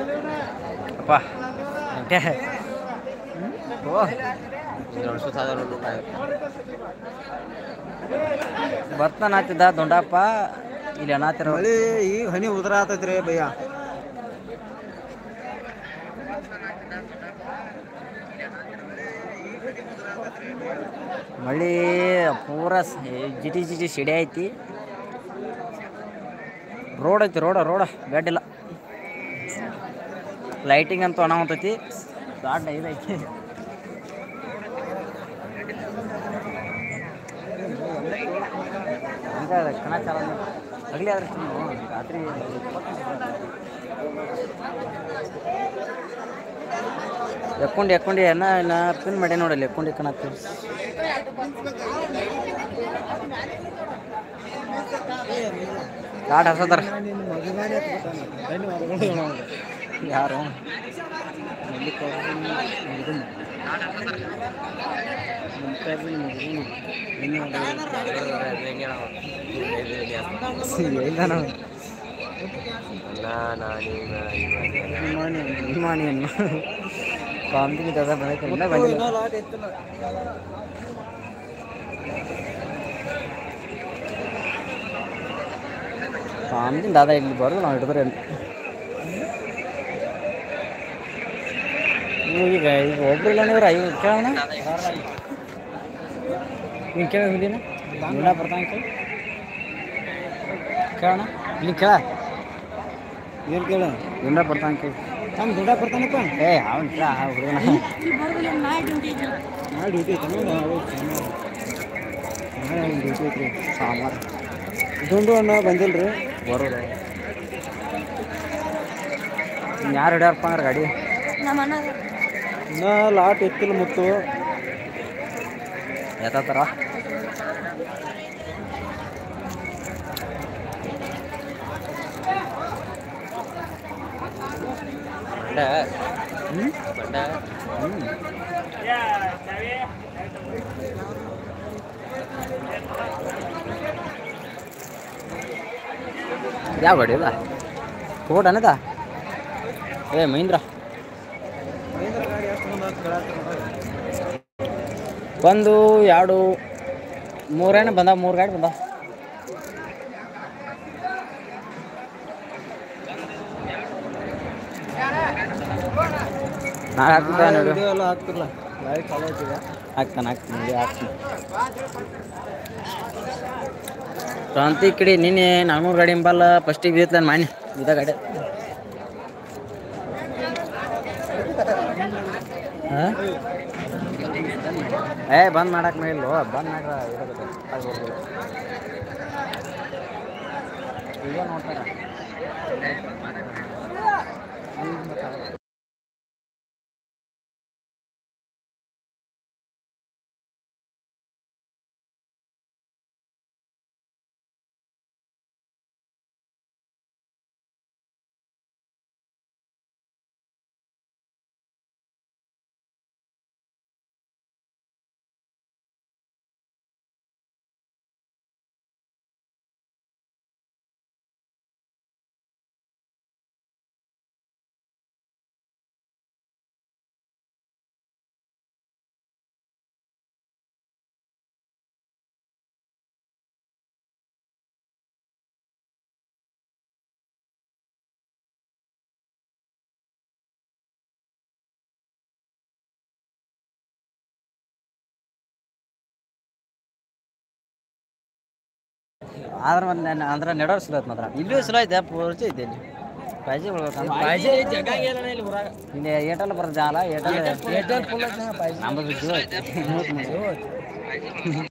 ಅಪ್ಪ ಅಂಟೆ ಓ ಬರ್ತಾನ ಆತಿದ್ದ ದೊಡ್ಡಪ್ಪ ಇಲ್ಲಿ ಅನಾತಿರ ಮಳಿ ಈಗ ಹನಿ ಉದ್ರ ಆತೈತ್ರಿ ಭಯ್ಯ ಮಳಿ ಪೂರ ಸ- ಜಿಟಿ ಜಿಟಿ ಸಿಡಿ ಐತಿ ರೋಡ್ ಐತಿ ರೋಡ ರೋಡ ಗಡ್ಡಿಲ್ಲ ಲೈಟಿಂಗ್ ಅಂತೂ ಅನಾವತೈತಿ ದೊಡ್ಡ ಇದೈತಿ ಹಂಗ ಕಣ ಚಾಲ ಹಗಲಿ ಆದ್ರೆ ಸುಮ್ಮನೆ ರಾತ್ರಿ ಎಕ್ಕೊಂಡು ಎಕ್ಕೊಂಡು ಏನ ನಾ ಪಿನ್ ಮಾಡಿ ನೋಡಲ್ಲ ಎಕ್ಕೊಂಡು ಎಕ್ಕಣತ್ತೀವಿ ಲಾಟ್ ಹರ್ಸತಾರ ಯಾರು ಇಲ್ಲ ನಾವು ವಿಮಾನಿಯನ್ನು ಕಾಮಿಡಿ ದಾದ ಬಂದಿಲ್ಲ ಬಂದಿಲ್ಲ ಕಾಮಿಡಿ ದಾದ ಇಲ್ಲಿ ಬರೋದು ನಾವು ಹಿಡಿದ್ರೆ ಈಗ ಈಗ ಒಬ್ರು ಇಲ್ಲ ಅಂದ್ರೆ ಐದು ಕೇಳೋಣ ನೀನು ಕೇಳ ಹುಲಿನ ಇಲ್ಲ ಬರ್ತಾನೆ ಕೇಳಿ ಕೇಳೋಣ ಇಲ್ಲಿ ಕೇಳ ಏನ್ ಕೇಳ ಇಲ್ಲ ಬರ್ತಾನೆ ಕೇಳಿ tam ದುಡ್ಡ ಬರ್ತಾನಪ್ಪ ಏ ಅವ್ನು ಕೇಳ ಆ ಹುಡುಗನ ನಾಳೆ ಡ್ಯೂಟಿ ಐತೆ ನಾಳೆ ಡ್ಯೂಟಿ ಐತ್ರಿ ಸಾಂಬಾರು ದುಂಡು ಅಣ್ಣ ಬಂದಿಲ್ರಿ ಬರೋದು ಯಾರು ಹಿಡಿಯಾರಪ್ಪ ಅಂದ್ರೆ ಗಾಡಿ ಇನ್ನ ಲಾಟ್ ಎತ್ತಿಲ್ಲ ಮುತ್ತು ಎತ್ತಾರ ಹ್ಞೂ ಹ್ಞೂ ಯಾವ ಗಾಡಿ ಇಲ್ಲ ಕೋಟ್ ಅನ್ನದ ಏ ಮಹೀಂದ್ರ ಗಾಡಿ ಎಷ್ಟು ಮಂದಿ ಒಂದು ಎರಡು ಮೂರೇನು ಬಂದ ಮೂರು ಗಾಡಿ ಬಂದ ನಾಳೆ ಹಾಕ್ತಾನೆ ನೋಡು ವಿಡಿಯೋ ಎಲ್ಲ ಹಾಕ್ತಿರಲ್ಲ ಲೈವ್ ಚಾಲೂ ಐತಿಗ ಹಾಕ್ತಾನೆ ಹಾಕ್ತೀನಿ ಹಾಕ್ತೀನಿ ಕ್ರಾಂತಿ ಕಡೆ ನಿನ್ನೆ ನಾನ್ನೂರು ಗಾಡಿ ಎಂಬಲ್ಲ ಫಸ್ಟಿಗೆ ಬೀಳ್ತಾನೆ ಮಾಡಿ ಇದ ಗಾಡಿ ಹಾಂ ಏ ಬಂದ್ ಮಾಡಕ್ ಮೇಲೋ ಬಂದ್ ಮಾಡ್ರ ಇರೋದು ಆಗ್ ಹೋಗ್ಬೋದು. ಈಗ ನೋಡ್ತಾರ ಆದ್ರೆ ಒಂದು ನಾನು ಅಂದ್ರೆ ನೆಡೋರು ಸ್ಲೋ ಐತೆ ಮಾತ್ರ ಇಲ್ಲೂ ಸ್ಲೋ ಐತೆ ಪೂರ್ತಿ ಐತೆ ಇಲ್ಲಿ ಪಾಯ್ಜಿ ಇಲ್ಲಿ ಏಟಲ್ ಬರೋದು ಜಾಲ ಏಟಲ್ ಏಟಲ್ ಫುಲ್ ನಮ್ಮದು ಜಿಯೋ ಐತೆ